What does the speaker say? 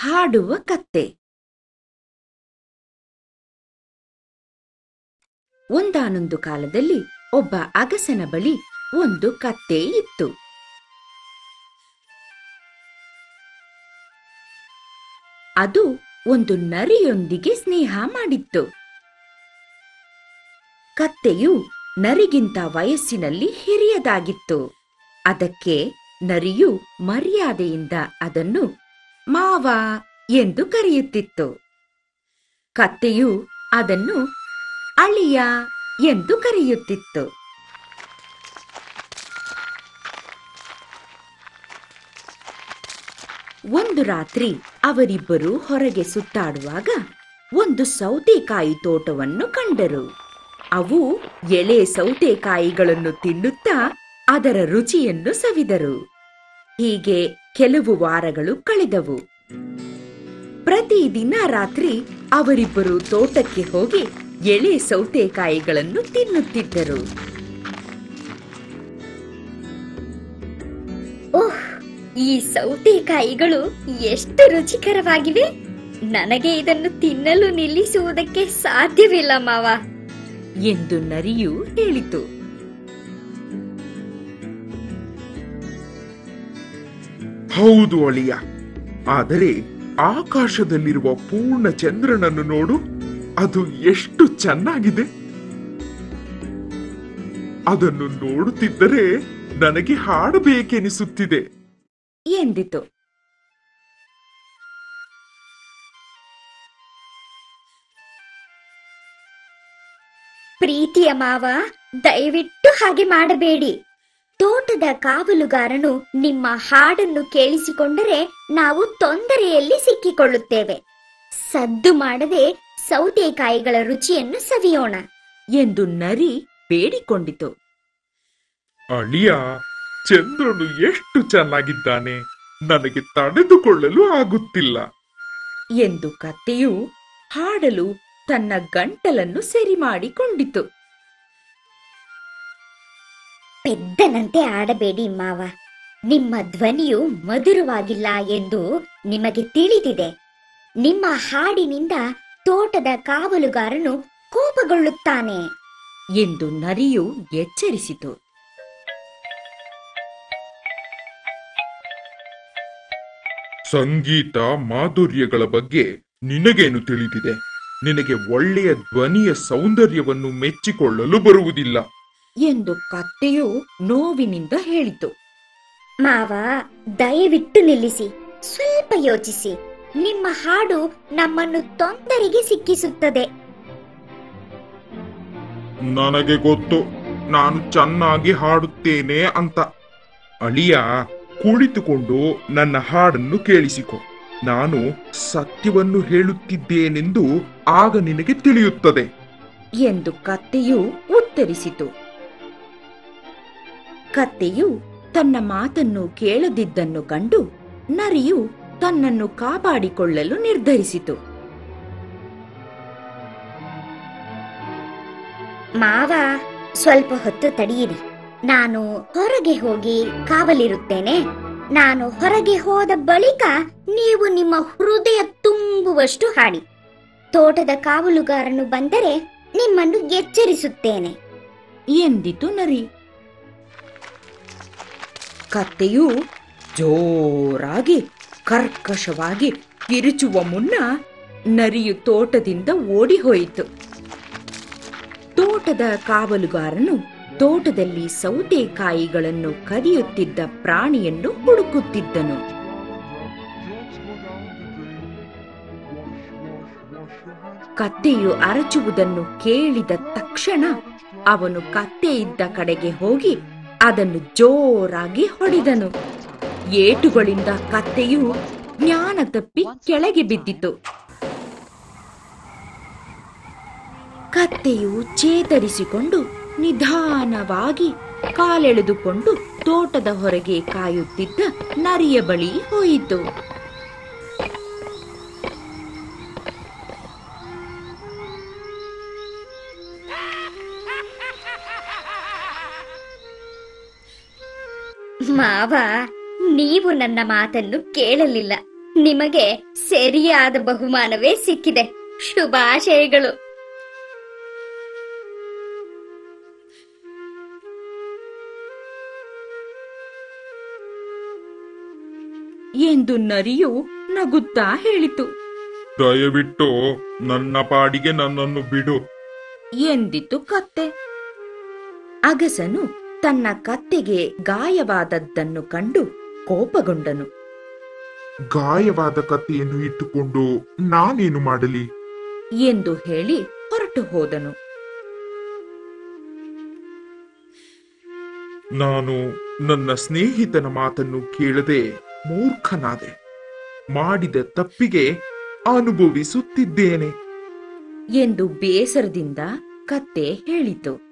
ಹಾಡುವ ಕತ್ತೆ ಒಂದಾನೊಂದು ಕಾಲದಲ್ಲಿ ಒಬ್ಬ ಅಗಸನ ಬಳಿ ಒಂದು ಕತ್ತೆ ಇತ್ತು ಅದು ಒಂದು ನರಿಯೊಂದಿಗೆ ಸ್ನೇಹ ಮಾಡಿತ್ತು ಕತ್ತೆಯು ನರಿಗಿಂತ ವಯಸ್ಸಿನಲ್ಲಿ ಹಿರಿಯದಾಗಿತ್ತು ಅದಕ್ಕೆ ನರಿಯು ಮರ್ಯಾದೆಯಿಂದ ಅದನ್ನು ಮಾವ ಎಂದು ಕರೆಯುತ್ತಿತ್ತು ಕತ್ತೆಯು ಅದನ್ನು ಅಳಿಯ ಎಂದು ಕರೆಯುತ್ತಿತ್ತು ಒಂದು ರಾತ್ರಿ ಅವರಿಬ್ಬರು ಹೊರಗೆ ಸುತ್ತಾಡುವಾಗ ಒಂದು ಸೌತೆಕಾಯಿ ತೋಟವನ್ನು ಕಂಡರು ಅವು ಎಳೆ ಸೌತೆಕಾಯಿಗಳನ್ನು ತಿನ್ನುತ್ತಾ ಅದರ ರುಚಿಯನ್ನು ಸವಿದರು ಹೀಗೆ ಕೆಲವು ವಾರಗಳು ಕಳೆದವು ಪ್ರತಿದಿನ ರಾತ್ರಿ ಅವರಿಬ್ಬರು ತೋಟಕ್ಕೆ ಹೋಗಿ ಎಳೆ ಸೌತೆಕಾಯಿಗಳನ್ನು ತಿನ್ನುತ್ತಿದ್ದರು ಓಹ್ ಈ ಸೌತೆಕಾಯಿಗಳು ಎಷ್ಟು ರುಚಿಕರವಾಗಿವೆ ನನಗೆ ಇದನ್ನು ತಿನ್ನಲು ನಿಲ್ಲಿಸುವುದಕ್ಕೆ ಸಾಧ್ಯವಿಲ್ಲ ಮಾವ ಎಂದು ನರಿಯು ಹೇಳಿತು ಹೌದು ಅಳಿಯ ಆದರೆ ಆಕಾಶದಲ್ಲಿರುವ ಪೂರ್ಣ ಚಂದ್ರನನ್ನು ನೋಡು ಅದು ಎಷ್ಟು ಚೆನ್ನಾಗಿದೆ ಅದನ್ನು ನೋಡುತ್ತಿದ್ದರೆ ನನಗೆ ಹಾಡಬೇಕೆನಿಸುತ್ತಿದೆ ಎಂದಿತು ಪ್ರೀತಿಯ ಮಾವ ದಯವಿಟ್ಟು ಹಾಗೆ ಮಾಡಬೇಡಿ ತೋಟದ ಕಾವಲುಗಾರನು ನಿಮ್ಮ ಹಾಡನ್ನು ಕೇಳಿಸಿಕೊಂಡರೆ ನಾವು ತೊಂದರೆಯಲ್ಲಿ ಸಿಕ್ಕಿಕೊಳ್ಳುತ್ತೇವೆ ಸದ್ದು ಮಾಡದೆ ಸೌತೆಕಾಯಿಗಳ ರುಚಿಯನ್ನು ಸವಿಯೋಣ ಎಂದು ನರಿ ಬೇಡಿಕೊಂಡಿತು ಅಳಿಯ ಚಂದ್ರನು ಎಷ್ಟು ಚೆನ್ನಾಗಿದ್ದಾನೆ ನನಗೆ ತಡೆದುಕೊಳ್ಳಲು ಆಗುತ್ತಿಲ್ಲ ಎಂದು ಕತ್ತೆಯು ಹಾಡಲು ತನ್ನ ಗಂಟಲನ್ನು ಸರಿ ಮಾಡಿಕೊಂಡಿತು ಪೆದ್ದನಂತೆ ಆಡಬೇಡಿ ಮಾವ ನಿಮ್ಮ ಧ್ವನಿಯು ಮಧುರವಾಗಿಲ್ಲ ಎಂದು ನಿಮಗೆ ತಿಳಿದಿದೆ ನಿಮ್ಮ ಹಾಡಿನಿಂದ ತೋಟದ ಕಾವಲುಗಾರನು ಕೋಪಗೊಳ್ಳುತ್ತಾನೆ ಎಂದು ನರಿಯು ಎಚ್ಚರಿಸಿತು ಸಂಗೀತ ಮಾಧುರ್ಯಗಳ ಬಗ್ಗೆ ನಿನಗೇನು ತಿಳಿದಿದೆ ನಿನಗೆ ಒಳ್ಳೆಯ ಧ್ವನಿಯ ಸೌಂದರ್ಯವನ್ನು ಮೆಚ್ಚಿಕೊಳ್ಳಲು ಬರುವುದಿಲ್ಲ ಎಂದು ಕತ್ತೆಯು ನೋವಿನಿಂದ ಹೇಳಿತು ಮಾವ ದಯವಿಟ್ಟು ನಿಲ್ಲಿಸಿ ಸ್ವಲ್ಪ ಯೋಚಿಸಿ ನಿಮ್ಮ ಹಾಡು ನಮ್ಮನ್ನು ತೊಂದರೆಗೆ ಸಿಕ್ಕಿಸುತ್ತದೆ ನನಗೆ ಗೊತ್ತು ನಾನು ಚೆನ್ನಾಗಿ ಹಾಡುತ್ತೇನೆ ಅಂತ ಅಳಿಯ ಕುಳಿತುಕೊಂಡು ನನ್ನ ಹಾಡನ್ನು ಕೇಳಿಸಿಕೊ ನಾನು ಸತ್ಯವನ್ನು ಹೇಳುತ್ತಿದ್ದೇನೆಂದು ಆಗ ನಿನಗೆ ತಿಳಿಯುತ್ತದೆ ಎಂದು ಕತ್ತೆಯು ಉತ್ತರಿಸಿತು ಕತ್ತೆಯು ತನ್ನ ಮಾತನ್ನು ಕೇಳದಿದ್ದನ್ನು ಕಂಡು ನರಿಯು ತನ್ನನ್ನು ಕಾಪಾಡಿಕೊಳ್ಳಲು ನಿರ್ಧರಿಸಿತು ಮಾವ ಸ್ವಲ್ಪ ಹೊತ್ತು ತಡೆಯಿರಿ ನಾನು ಹೊರಗೆ ಹೋಗಿ ಕಾವಲಿರುತ್ತೇನೆ ನಾನು ಹೊರಗೆ ಹೋದ ಬಳಿಕ ನೀವು ನಿಮ್ಮ ಹೃದಯ ತುಂಬುವಷ್ಟು ಹಾಡಿ ತೋಟದ ಕಾವಲುಗಾರನು ಬಂದರೆ ನಿಮ್ಮನ್ನು ಎಚ್ಚರಿಸುತ್ತೇನೆ ಎಂದಿತು ನರಿ ಕತ್ತೆಯು ಜೋರಾಗಿ ಕರ್ಕಶವಾಗಿ ಕಿರುಚುವ ಮುನ್ನ ನರಿಯು ತೋಟದಿಂದ ಓಡಿಹೋಯಿತು ತೋಟದ ಕಾವಲುಗಾರನು ತೋಟದಲ್ಲಿ ಸೌತೆಕಾಯಿಗಳನ್ನು ಕದಿಯುತ್ತಿದ್ದ ಪ್ರಾಣಿಯನ್ನು ಹುಡುಕುತ್ತಿದ್ದನು ಕತ್ತೆಯು ಅರಚುವುದನ್ನು ಕೇಳಿದ ತಕ್ಷಣ ಅವನು ಕತ್ತೆ ಇದ್ದ ಕಡೆಗೆ ಹೋಗಿ ಅದನ್ನು ಜೋರಾಗಿ ಹೊಡೆದನು ಏಟುಗಳಿಂದ ಕತ್ತೆಯು ಜ್ಞಾನ ತಪ್ಪಿ ಕೆಳಗೆ ಬಿದ್ದಿತು ಕತ್ತೆಯು ಚೇತರಿಸಿಕೊಂಡು ನಿಧಾನವಾಗಿ ಕಾಲೆಳೆದುಕೊಂಡು ತೋಟದ ಹೊರಗೆ ಕಾಯುತ್ತಿದ್ದ ನರಿಯ ಬಳಿ ಹೋಯಿತು ಮಾವ ನೀವು ನನ್ನ ಮಾತನ್ನು ಕೇಳಲಿಲ್ಲ ನಿಮಗೆ ಸರಿಯಾದ ಬಹುಮಾನವೇ ಸಿಕ್ಕಿದೆ ಶುಭಾಶಯಗಳು ಎಂದು ನರಿಯು ನಗುತ್ತಾ ಹೇಳಿತು ದಯವಿಟ್ಟು ನನ್ನ ಪಾಡಿಗೆ ನನ್ನನ್ನು ಬಿಡು ಎಂದಿತು ಕತ್ತೆ ಅಗಸನು ತನ್ನ ಕತ್ತೆಗೆ ಗಾಯವಾದದ್ದನ್ನು ಕಂಡು ಕೋಪಗೊಂಡನು ಗಾಯವಾದ ಕತ್ತೆಯನ್ನು ಇಟ್ಟುಕೊಂಡು ನಾನೇನು ಮಾಡಲಿ ಎಂದು ಹೇಳಿ ಹೊರಟು ಹೋದನು ನಾನು ನನ್ನ ಸ್ನೇಹಿತನ ಮಾತನ್ನು ಕೇಳದೆ ಮೂರ್ಖನಾದೆ ಮಾಡಿದ ತಪ್ಪಿಗೆ ಅನುಭವಿಸುತ್ತಿದ್ದೇನೆ ಎಂದು ಬೇಸರದಿಂದ ಕತ್ತೆ ಹೇಳಿತು